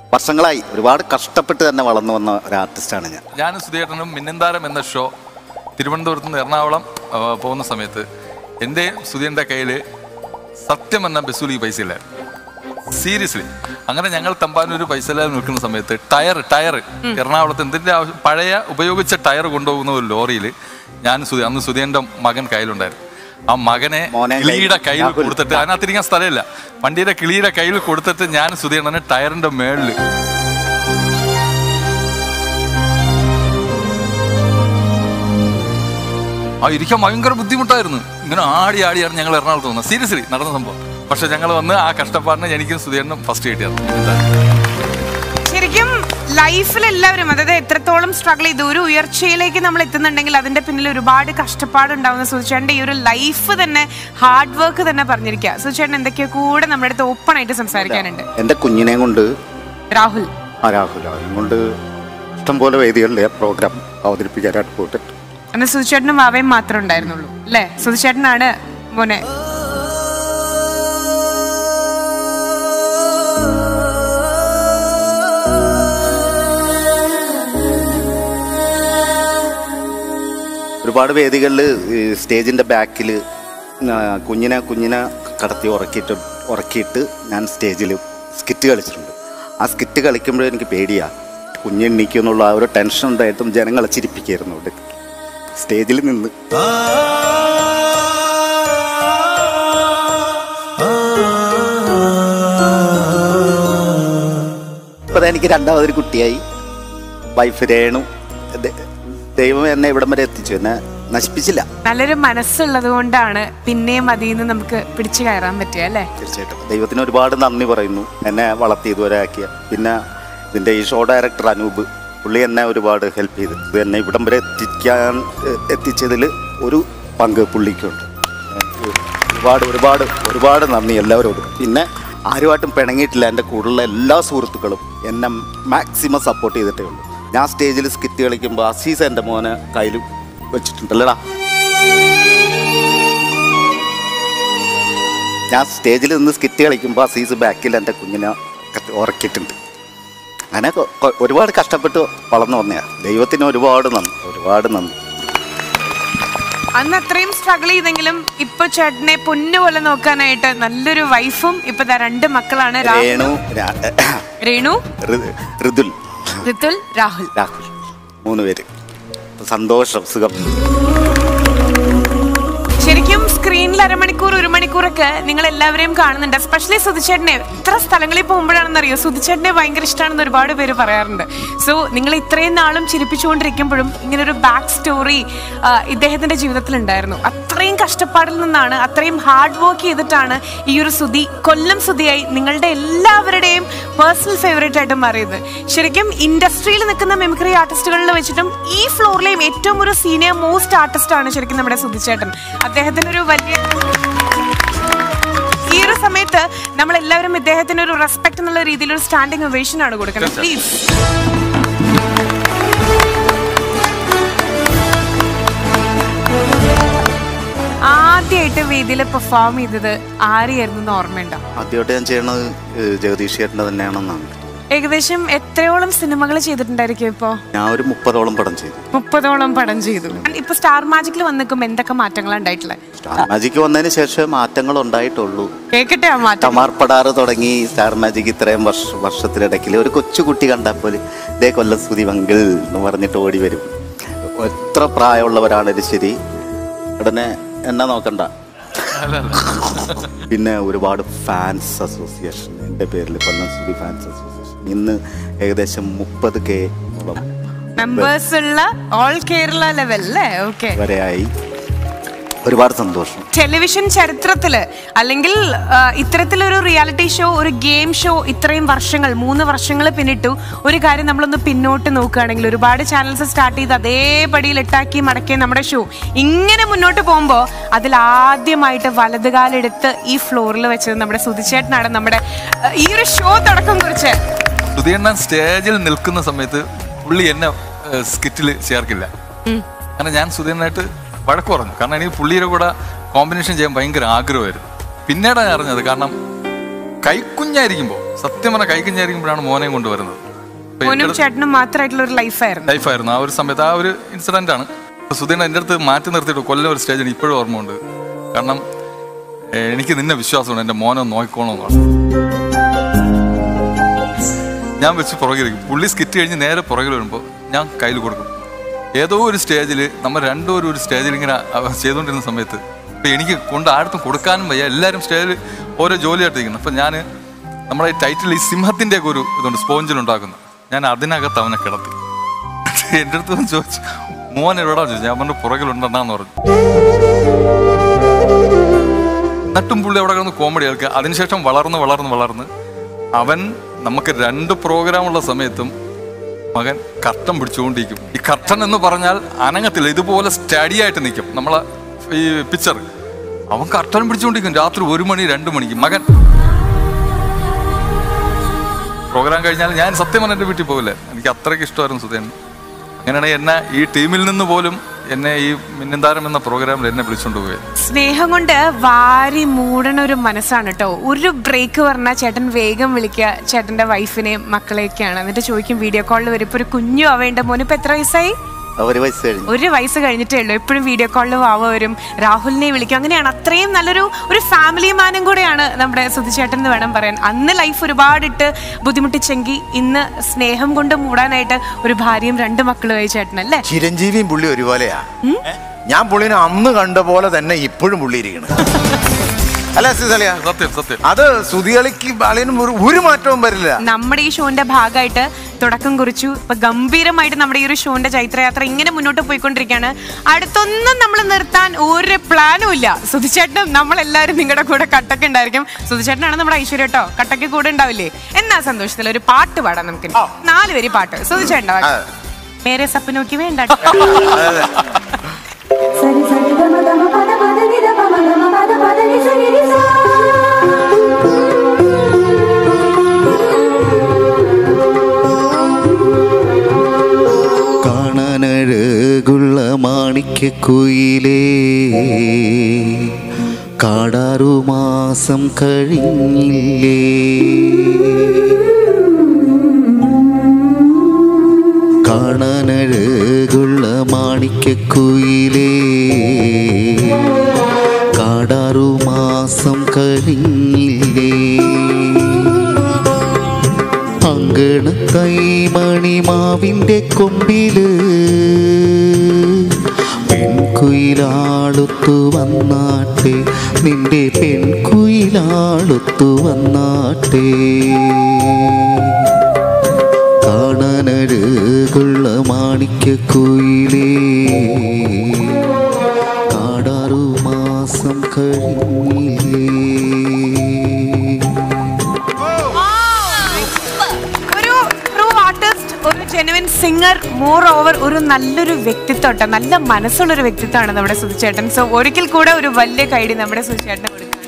വർഷങ്ങളായി ഒരുപാട് കഷ്ടപ്പെട്ട് തന്നെ വളർന്നു വന്ന ഒരു ആർട്ടിസ്റ്റാണ് ഞാൻ ഞാനും സുധീരനും മിന്നന്താരം എന്ന ഷോ തിരുവനന്തപുരത്ത് നിന്ന് എറണാകുളം ആ, പോകുന്ന സമയത്ത് എൻ്റെ സുധീരൻ്റെ കയ്യിൽ സത്യം എന്ന ബസ്സൂലിക്ക് പൈസ ഇല്ല സീരിയസ്ലി അങ്ങനെ ഞങ്ങൾ തമ്പാനൂർ പൈസ ഇല്ലാതെ നിൽക്കുന്ന സമയത്ത് ടയർ ടയർ എറണാകുളത്ത് എന്തിൻ്റെ ആവശ്യം പഴയ ഉപയോഗിച്ച ടയർ കൊണ്ടുപോകുന്ന ഒരു ലോറിയിൽ ഞാൻ സുധി അന്ന് സുധീരൻ്റെ മകൻ കയ്യിലുണ്ടായിരുന്നു ആ മകനെ മോനെ കിളിയുടെ കയ്യിൽ- കയ്യിൽ രാഹുൽ. കൊടുത്തിട്ട് അതിനകത്തിരിക്കാൻ സ്ഥലമില്ല വണ്ടിയുടെ കിളിയുടെ കയ്യിൽ കൊടുത്തിട്ട് ഞാൻ സുധീരനെ ടയറിന്റെ മേളിൽ ആ ഇരിക്കാൻ ഭയങ്കര ബുദ്ധിമുട്ടായിരുന്നു ഇങ്ങനെ ആടി ആടിയാണ് ഞങ്ങൾ എറണാകുളത്ത് വന്നത് സീരിയസ്ലി നടന്ന സംഭവം പക്ഷെ ഞങ്ങൾ വന്ന് ആ കഷ്ടപ്പാടിന് എനിക്കും സുധീരനും ഫസ്റ്റ് കിട്ടിയത് ശരിക്കും ലൈഫിൽ എല്ലാവരും അതായത് എത്രത്തോളം സ്ട്രഗിൾ ചെയ്ത് ഒരു ഉയർച്ചയിലേക്ക് നമ്മൾ എത്തുന്നുണ്ടെങ്കിൽ അതിന്റെ പിന്നിൽ ഒരുപാട് കഷ്ടപ്പാടുണ്ടാവുന്ന സുചേട്ടൻ്റെ ഈ ഒരു ലൈഫ് തന്നെ ഹാർഡ് വർക്ക് തന്നെ പറഞ്ഞിരിക്കുക സുചേട്ടൻ എന്തൊക്കെയോ കൂടെ നമ്മുടെ അടുത്ത് ഓപ്പൺ ആയിട്ട് സംസാരിക്കാനുണ്ട് എൻ്റെ കുഞ്ഞിനെ കൊണ്ട് രാഹുൽ ആ രാഹുൽ അവനും കൊണ്ട് ഇഷ്ടംപോലെ വേദികളിലെ പ്രോഗ്രാം അവതരിപ്പിക്കാനായിട്ട് പോയിട്ടുണ്ട് അന്ന് സുചേട്ടനും വാവയും മാത്രമേ ഉണ്ടായിരുന്നുള്ളൂ അല്ലേ സുചേട്ടനാണ് മോനെ ഒരുപാട് വേദികളിൽ സ്റ്റേജിൻ്റെ ബാക്കിൽ കുഞ്ഞിനെ കുഞ്ഞിനെ കടത്തി ഉറക്കിയിട്ട് ഉറക്കിയിട്ട് ഞാൻ സ്റ്റേജിൽ സ്കിറ്റ് കളിച്ചിട്ടുണ്ട് ആ സ്കിറ്റ് കളിക്കുമ്പോഴേ എനിക്ക് പേടിയാണ് കുഞ്ഞെണ്ണിക്കുന്നുള്ള ആ ഒരു ടെൻഷൻ ഉണ്ടായിട്ടും ജനങ്ങളെ ചിരിപ്പിക്കായിരുന്നു ഇവിടെ സ്റ്റേജിൽ നിന്ന് ഇപ്പം എനിക്ക് രണ്ടാമതൊരു കുട്ടിയായി വൈഫ് രേണു ദ- ദൈവം എന്നെ ഇവിടം വരെ എത്തിച്ചു എന്നെ നശിപ്പിച്ചില്ല നല്ലൊരു മനസ്സുള്ളത് കൊണ്ടാണ് പിന്നെയും അതിൽ നിന്ന് നമുക്ക് പിടിച്ചു കയറാൻ പറ്റുക അല്ലേ തീർച്ചയായിട്ടും ദൈവത്തിന് ഒരുപാട് നന്ദി പറയുന്നു എന്നെ വളർത്തി ഇതുവരെ ആക്കിയ പിന്നെ ഇതിൻ്റെ ഈ ഷോ ഡയറക്ടർ അനൂപ് പുള്ളി എന്നെ ഒരുപാട് ഹെൽപ്പ് ചെയ്തു ഇത് എന്നെ ഇവിടം വരെ എത്തിക്കാൻ എ- എത്തിച്ചതിൽ ഒരു പങ്ക് പുള്ളിക്കുണ്ട് എനിക്ക് ഒരുപാട് ഒരുപാട് ഒരുപാട് നന്ദി എല്ലാവരോടും പിന്നെ ആരുമായിട്ടും പിണങ്ങിയിട്ടില്ല എൻ്റെ കൂടെയുള്ള എല്ലാ സുഹൃത്തുക്കളും എന്നെ മാക്സിമം സപ്പോർട്ട് ചെയ്തിട്ടേ ഉള്ളൂ ഞാൻ സ്റ്റേജിൽ സ്കിറ്റ് കളിക്കുമ്പോൾ അസീസ് എൻ്റെ മോനെ കയ്യിൽ വെച്ചിട്ടുണ്ടല്ലടാ ഞാൻ സ്റ്റേജിൽ നിന്ന് സ്കിറ്റ് കളിക്കുമ്പോൾ അസീസ് ബാക്കിൽ എൻ്റെ കുഞ്ഞിനെ കത്ത് ഉറക്കിയിട്ടുണ്ട് അങ്ങനെ കൊ- കൊ- ഒരുപാട് കഷ്ടപ്പെട്ട് വളർന്നു വന്നതാണ് ദൈവത്തിന് ഒരുപാട് നന്ദി ഒരുപാട് നന്ദി അന്ന് അത്രയും സ്ട്രഗിൾ ചെയ്തെങ്കിലും ഇപ്പൊ ചേട്ടനെ പൊന്നുപോലെ നോക്കാനായിട്ട് നല്ലൊരു വൈഫും ഇപ്പൊ ദാ രണ്ട് മക്കളാണ് രാ- രേണു രാ- രേണു ഋ- ഋതുൽ ഋതുൽ രാഹുൽ രാഹുൽ മൂന്ന് പേര് സന്തോഷം സുഖം ശരിക്കും സ്ക്രീനിൽ അരമണിക്കൂർ ഒരു മണിക്കൂറൊക്കെ നിങ്ങൾ എല്ലാവരെയും കാണുന്നുണ്ട് എസ്പെഷ്യലി സുധിച്ചേട്ടനെ എത്ര സ്ഥലങ്ങളിൽ പോകുമ്പോഴാണെന്ന് അറിയോ സുധിച്ചേട്ടനെ ഭയങ്കര ഇഷ്ടമാണെന്ന് ഒരുപാട് പേര് പറയാറുണ്ട് സോ നിങ്ങൾ ഇത്രയും നാളും ചിരിപ്പിച്ചുകൊണ്ടിരിക്കുമ്പോഴും ഇങ്ങനെ ഒരു ബാക്ക് സ്റ്റോറി ഇദ്ദേഹത്തിന്റെ ജീവിതത്തിൽ ഉണ്ടായിരുന്നു അത്രയും കഷ്ടപ്പാടിൽ നിന്നാണ് അത്രയും ഹാർഡ് വർക്ക് ചെയ്തിട്ടാണ് ഈ ഒരു സുധി കൊല്ലം സുധിയായി നിങ്ങളുടെ എല്ലാവരുടെയും പേഴ്സണൽ ഫേവറേറ്റ് ആയിട്ട് മാറിയത് ശരിക്കും ഇൻഡസ്ട്രിയിൽ നിൽക്കുന്ന മെമിക്രി ആർട്ടിസ്റ്റുകളിൽ വെച്ചിട്ടും ഈ ഫ്ലോറിലെയും ഏറ്റവും ഒരു സീനിയർ മോസ്റ്റ് ആർട്ടിസ്റ്റ് ആണ് ശരിക്കും നമ്മുടെ സുധിച്ചേട്ടൻ അദ്ദേഹത്തിന് ഒരു വലിയ ഈ ഒരു സമയത്ത് നമ്മൾ എല്ലാവരും ഇദ്ദേഹത്തിന് ഒരു റെസ്പെക്ട് എന്നുള്ള രീതിയിൽ ഒരു സ്റ്റാൻഡിംഗ് ഒവേഷൻ ആണ് കൊടുക്കുന്നത് പ്ലീസ് ആദ്യമായിട്ട് വേദിയിൽ പെർഫോം ചെയ്തത് ആരെയായിരുന്നു എന്ന് ഓർമ്മയുണ്ടോ ആദ്യമായിട്ട് ഞാൻ ചെയ്യണത് ഏഹ്, ജഗദീഷ് ചേട്ടൻ്റെ തന്നെയാണെന്നാണ് ഏകദേശം എത്രയോളം സിനിമകൾ ചെയ്തിട്ടുണ്ടായിരിക്കും ഇപ്പോ ഞാൻ ഒരു മുപ്പതോളം പടം ചെയ്തു മുപ്പതോളം പടം ചെയ്തു ഇപ്പൊ സ്റ്റാർ മാജിക്കിൽ വന്നിക്കുമ്പോ എന്തൊക്കെ മാറ്റങ്ങളാണ് ഉണ്ടായിട്ടുള്ളത് സ്റ്റാർ മാജിക്ക് വന്നതിന് ശേഷം മാറ്റങ്ങൾ ഉണ്ടായിട്ടുള്ളൂ കേക്കട്ടെ ആ മാറ്റം ടമാർപ്പടാറ് തുടങ്ങി സ്റ്റാർ മാജിക് ഇത്രയും വർഷ വർഷത്തിനിടയ്ക്കിൽ ഒരു കൊച്ചുകുട്ടി കണ്ടാൽ പോലും ഇതേ കൊല്ലം സ്തുതി മങ്കിൾ എന്ന് പറഞ്ഞിട്ട് ഓടി വരും എത്ര പ്രായമുള്ളവരാണേലും ശരി ഉടനെ എന്നെ നോക്കണ്ട പിന്നെ ഒരുപാട് ഫാൻസ് അസോസിയേഷൻ എൻ്റെ പേരിൽ കൊല്ലം സ്തുതി ഫാൻസ് അസോസിയേഷൻ ഇന്ന് ഏകദേശം മുപ്പത് കെ മെമ്പേഴ്സ് ഉള്ള ഓൾ കേരള ലെവൽ അല്ലേ ഓക്കെ വരെയായി ഒരുപാട് സന്തോഷം ടെലിവിഷൻ ചരിത്രത്തില് അല്ലെങ്കിൽ ആ, ഇത്തരത്തിലൊരു റിയാലിറ്റി ഷോ ഒരു ഗെയിം ഷോ ഇത്രയും വർഷങ്ങൾ മൂന്ന് വർഷങ്ങൾ പിന്നിട്ടു ഒരു കാര്യം നമ്മളൊന്ന് പിന്നോട്ട് നോക്കുകയാണെങ്കിൽ ഒരുപാട് ചാനൽസ് സ്റ്റാർട്ട് ചെയ്ത് അതേപടിയിൽ ഇട്ടാക്കി മടക്കിയ നമ്മുടെ ഷോ ഇങ്ങനെ മുന്നോട്ട് പോകുമ്പോൾ അതിൽ ആദ്യമായിട്ട് വലതുകാലെടുത്ത് ഈ ഫ്ലോറിൽ വെച്ചത് നമ്മുടെ സുധിച്ചേട്ടനാണ് നമ്മുടെ ആ, ഈ ഒരു ഷോ തുടക്കം കുറിച്ച് സുധീരണ്ണൻ സ്റ്റേജിൽ നിൽക്കുന്ന സമയത്ത് പുള്ളി എന്നെ സ്കിറ്റിൽ ചേർക്കില്ല കാരണം ഞാൻ സുധീരനായിട്ട് വഴക്ക് പറഞ്ഞു കാരണം എനിക്ക് പുള്ളിയുടെ കൂടെ കോമ്പിനേഷൻ ചെയ്യാൻ ഭയങ്കര ആഗ്രഹമായിരുന്നു പിന്നീടാണ് അറിഞ്ഞത് കാരണം കൈക്കുഞ്ഞായിരിക്കുമ്പോൾ സത്യം പറഞ്ഞാൽ കൈക്കുഞ്ഞായിരിക്കുമ്പോഴാണ് മോനെയും കൊണ്ടുവരുന്നത് അപ്പൊ എൻ്റെ മോനും അടുത്ത് ചേട്ടനും മാത്രമായിട്ടുള്ള ഒരു ലൈഫായിരുന്നു ലൈഫായിരുന്നു ആ ഒരു സമയത്ത് ആ ഒരു ഇൻസിഡന്റ് ആണ് സുധീൻ എൻ്റെ അടുത്ത് മാറ്റി നിർത്തിയിട്ട് കൊല്ലം ഒരു സ്റ്റേജിന് ഇപ്പോഴും ഓർമ്മയുണ്ട് കാരണം ഏഹ്, എനിക്ക് നിന്നെ വിശ്വാസമുണ്ട് എൻ്റെ മോനെ ഒന്ന് നോക്കിക്കോണമെന്നാണ് ഞാൻ വെച്ച് പുറകിലിരിക്കും പുള്ളി സ്കിറ്റ് കഴിഞ്ഞ് നേരെ പുറകിൽ വരുമ്പോൾ ഞാൻ കയ്യിൽ കൊടുക്കും ഏതോ ഒരു സ്റ്റേജിൽ നമ്മൾ രണ്ടുപേരും ഒരു സ്റ്റേജിൽ ഇങ്ങനെ അവ- ചെയ്തുകൊണ്ടിരുന്ന സമയത്ത് ഇപ്പം എനിക്ക് കൊണ്ട് ആർക്കും കൊടുക്കാനും വയ്യ എല്ലാവരും സ്റ്റേജിൽ ഓരോ ജോലിയായിട്ടിരിക്കുന്നു അപ്പം ഞാൻ നമ്മുടെ ഈ ടൈറ്റിൽ ഈ സിംഹത്തിൻ്റെ ഒക്കെ ഒരു ഇതുണ്ട് സ്പോഞ്ചിലുണ്ടാക്കുന്നത് ഞാൻ അതിനകത്ത് അവനെ കിടത്തി എൻ്റെ അടുത്ത് വന്ന് ചോദിച്ചു മോൻ എവിടാ ചോദിച്ചു ഞാൻ പറഞ്ഞു പുറകിലുണ്ടെന്നാന്ന് പറഞ്ഞു നട്ടും പുള്ളി അവിടെ കിടന്ന് കോമഡി കേൾക്കുക അതിനുശേഷം വളർന്ന് വളർന്ന് വളർന്ന് അവൻ നമുക്ക് രണ്ട് പ്രോഗ്രാം ഉള്ള സമയത്തും മകൻ കർട്ടൻ പിടിച്ചുകൊണ്ടിരിക്കും ഈ കർട്ടൻ എന്ന് പറഞ്ഞാൽ അനങ്ങത്തില്ല ഇതുപോലെ സ്റ്റഡി ആയിട്ട് നിൽക്കും നമ്മളെ ഈ പിക്ചർ അവൻ കർട്ടൻ പിടിച്ചുകൊണ്ടിരിക്കും രാത്രി ഒരു മണി രണ്ട് മണിക്ക് മകൻ പ്രോഗ്രാം കഴിഞ്ഞാൽ ഞാൻ സത്യം പറഞ്ഞ എൻ്റെ വീട്ടിൽ പോകില്ല എനിക്ക് അത്രയ്ക്ക് ഇഷ്ടമായിരുന്നു സുധേൻ അങ്ങനെയാണെങ്കിൽ എന്നെ ഈ ടീമിൽ നിന്ന് പോലും എന്നെ ഈ മിന്നന്താരം എന്ന പ്രോഗ്രാമിൽ എന്നെ വിളിച്ചുകൊണ്ട് പോയത് സ്നേഹം കൊണ്ട് വാരി മൂടണ ഒരു മനസ്സാണ് കേട്ടോ ഒരു ബ്രേക്ക് പറഞ്ഞാൽ ചേട്ടൻ വേഗം വിളിക്കുക ചേട്ടന്റെ വൈഫിനെയും മക്കളെയൊക്കെയാണ് എന്നിട്ട് ചോദിക്കും വീഡിയോ കോളിൽ വരും ഇപ്പൊ ഒരു കുഞ്ഞു ആവേണ്ട മോന് ഇപ്പൊ എത്ര വയസ്സായി ഒരു വയസ്സ് കഴിഞ്ഞു ഒരു വയസ്സ് കഴിഞ്ഞിട്ടേ ഉള്ളൂ എപ്പോഴും വീഡിയോ കോളിൽ വാവ വരും രാഹുലിനെ വിളിക്കും അങ്ങനെയാണ് അത്രയും നല്ലൊരു ഒരു ഫാമിലി മാനും കൂടെയാണ് നമ്മുടെ സുധിച്ചേട്ടൻ എന്ന് വേണം പറയാൻ അന്ന് ലൈഫ് ഒരുപാടിട്ട് ബുദ്ധിമുട്ടിച്ചെങ്കിൽ ഇന്ന് സ്നേഹം കൊണ്ട് മൂടാനായിട്ട് ഒരു ഭാര്യയും രണ്ട് മക്കളുമായി ചേട്ടൻ അല്ലേ ചിരഞ്ജീവിയും പുള്ളി ഒരുപോലെയാ ഏ? ഞാൻ പുള്ളിനെ അന്ന് കണ്ട പോലെ തന്നെ ഇപ്പോഴും പുള്ളി ഇരിക്കണം അല്ല സിസലിയ സത്യം സത്യം അത് സുതികളിക്ക് ബാലിനും ഒരു ഒരു മാറ്റവും വരില്ല നമ്മുടെ ഈ ഷോന്റെ ഭാഗമായിട്ട് തുടക്കം കുറിച്ചു ഇപ്പൊ ഗംഭീരമായിട്ട് നമ്മുടെ ഈ ഒരു ഷോന്റെ ചൈത്രയാത്ര ഇങ്ങനെ മുന്നോട്ട് പോയിക്കൊണ്ടിരിക്കുകയാണ് അടുത്തൊന്നും നമ്മൾ നിർത്താൻ ഒരു പ്ലാനും ഇല്ല സുധിച്ചേട്ടനും നമ്മളെല്ലാവരും നിങ്ങളുടെ കൂടെ കട്ടക്ക് ഉണ്ടായിരിക്കും സുധിച്ചേട്ടനാണ് നമ്മുടെ ഐശ്വര്യ കേട്ടോ കട്ടക്ക് കൂടെ ഉണ്ടാവില്ലേ എന്നാ സന്തോഷത്തിൽ ഒരു പാട്ട് പാടാം നമുക്ക് നാല് വരി പാട്ട് സുധിച്ചേട്ടൻ ആ. മേരെ സപ്പനോക്കി വേണ്ട సరి సరి గమ గమ పద పద నిద పమ గమ పద పద ని సరి ని సా കാണാനഴകുള്ള മാണിക്കുയിലേ കാടാറു മാസം കഴിഞ്ഞില്ലേ കാണാനഴകുള്ള മാണിക്കുയിലേ കാടാറു മാസം കഴിഞ്ഞില്ലേ അങ്കണ കൈമണിമാവിൻ്റെ കൊമ്പില് പെൺകുയിലാളുത്തു വന്നാട്ടെ നിന്റെ പെൺകുയിലാളുത്തു വന്നാട്ടെ കാണാനഴകുള്ള മാണിക്കുയിലേ കാടാറു മാസം കഴിഞ്ഞില്ലേ ഒരു ട്രൂ ആർട്ടിസ്റ്റ് ഒരു ജെനുവിൻ സിംഗർ മോർ ഓവർ ഒരു നല്ലൊരു വ്യക്തിത്വം ട്ടോ. നല്ല മനസ്സുള്ള ഒരു വ്യക്തിത്വമാണ് നമ്മുടെ സുധിച്ചേട്ടൻ സോ ഒരിക്കൽ കൂടെ ഒരു വലിയ കൈഡി നമ്മുടെ സുധിച്ചേട്ടനെ കൊടുക്കുക